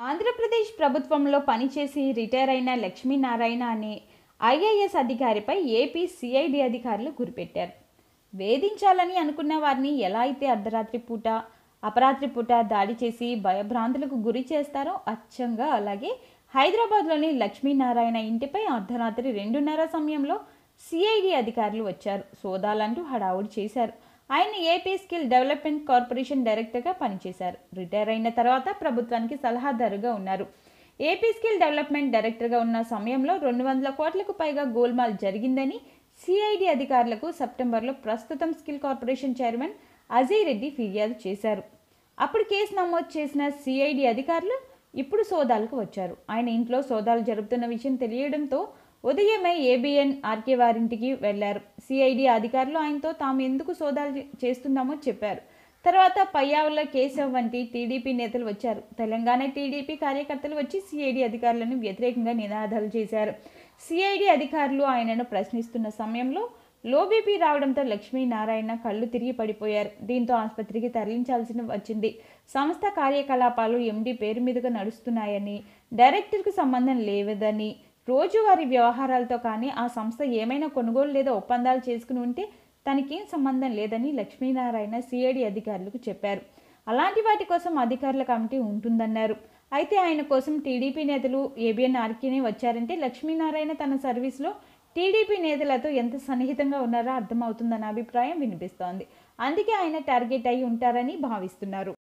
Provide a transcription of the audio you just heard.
ఆంధ్రప్రదేశ్ ప్రభుత్వంలో పనిచేసి రిటైర్ అయిన లక్ష్మీనారాయణ అనే ఐఏఎస్ అధికారిపై ఏపీ సిఐడి అధికారులు గురిపెట్టారు వేధించాలని అనుకున్న వారిని ఎలా అయితే అర్ధరాత్రి పూట అపరాత్రి పూట దాడి చేసి భయభ్రాంతులకు గురి చేస్తారో అచ్చంగా అలాగే హైదరాబాద్లోని లక్ష్మీనారాయణ ఇంటిపై అర్ధరాత్రి రెండున్నర సమయంలో సిఐడి అధికారులు వచ్చారు సోదాలంటూ హడావుడి చేశారు ఆయన ఏపీ స్కిల్ డెవలప్మెంట్ కార్పొరేషన్ డైరెక్టర్గా పనిచేశారు రిటైర్ అయిన తర్వాత ప్రభుత్వానికి సలహాదారుగా ఉన్నారు ఏపీ స్కిల్ డెవలప్మెంట్ డైరెక్టర్గా ఉన్న సమయంలో రెండు వందల కోట్లకు పైగా గోల్మాల్ జరిగిందని సిఐడి అధికారులకు సెప్టెంబర్లో ప్రస్తుతం skill corporation chairman Ajay Reddy ఫిర్యాదు చేశారు అప్పుడు కేసు నమోదు చేసిన సిఐడి అధికారులు ఇప్పుడు సోదాలకు వచ్చారు ఆయన ఇంట్లో సోదాలు జరుపుతున్న విషయం తెలియడంతో ఉదయమే ఏబిఎన్ ఆర్కే వారింటికి వెళ్లారు సిఐడి అధికారులు ఆయనతో తాము ఎందుకు సోదాలు చే- చేస్తున్నామో చెప్పారు తర్వాత పయ్యావుల కేశవ్ వంటి టీడీపీ నేతలు వచ్చారు తెలంగాణ టీడీపీ కార్యకర్తలు వచ్చి సిఐడి అధికారులను వ్యతిరేకంగా నినాదాలు చేశారు సిఐడి అధికారులు ఆయనను ప్రశ్నిస్తున్న సమయంలో లో బీపీ రావడంతో లక్ష్మీనారాయణ కళ్ళు తిరిగి పడిపోయారు దీంతో ఆసుపత్రికి తరలించాల్సి వచ్చింది సంస్థ కార్యకలాపాలు ఎండి పేరు మీదుగా నడుస్తున్నాయని డైరెక్టర్కు సంబంధం లేవదని రోజువారీ వ్యవహారాలతో కానీ ఆ సంస్థ ఏమైనా కొనుగోలు లేదా ఒప్పందాలు చేసుకుని ఉంటే తనకేం సంబంధం లేదని లక్ష్మీనారాయణ సిఐడి అధికారులకు చెప్పారు అలాంటి వాటి కోసం అధికారుల కమిటీ ఉంటుందన్నారు అయితే ఆయన కోసం టీడీపీ నేతలు ఏబిఎన్ ఆర్కేనే వచ్చారంటే లక్ష్మీనారాయణ తన సర్వీస్లో టీడీపీ నేతలతో ఎంత సన్నిహితంగా ఉన్నారో అర్థమవుతుందన్న అభిప్రాయం వినిపిస్తోంది అందుకే ఆయన టార్గెట్ అయి ఉంటారని భావిస్తున్నారు